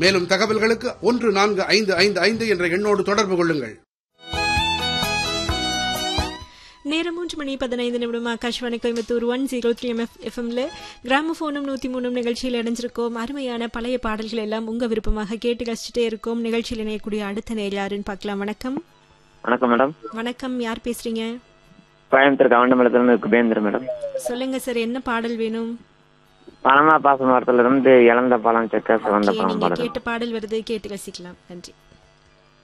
மேலும் தகவல்களுக்கு ஒன்று நான்கு ஐந்து ஐந்து ஐந்து என்ற எண்ணோடு தொடர்பு கொள்ளுங்கள் நேரம் மூன்று மணி பதினைந்து நிமிடம் Akashvani Coimbatore one zero three M F எஃப்எம்ல கிராமபோனும் நூத்தி மூணும் நிகழ்ச்சியில் இணைஞ்சிருக்கோம் அருமையான பழைய பாடல்கள் எல்லாம் உங்க விருப்பமாக கேட்டு ரசிச்சுட்டே இருக்கோம் நிகழ்ச்சியில் இணையக்கூடிய அடுத்த நேர் யாருன்னு பார்க்கலாம் வணக்கம் வணக்கம் மேடம் வணக்கம் யார் பேசுறீங்க கோயம்புத்தூர் கவண்டமலத்திலிருந்து குபேந்தர் மேடம் சொல்லுங்க சார் என்ன பாடல் வேணும் பணமா பாச மரத்துல இருந்து இழந்த பழம் செக்க சிவந்த Okay, பழம் நீங்க பாடுறேன் கேட்ட பாடல் வருது கேட்டு ரசிக்கலாம் நன்றி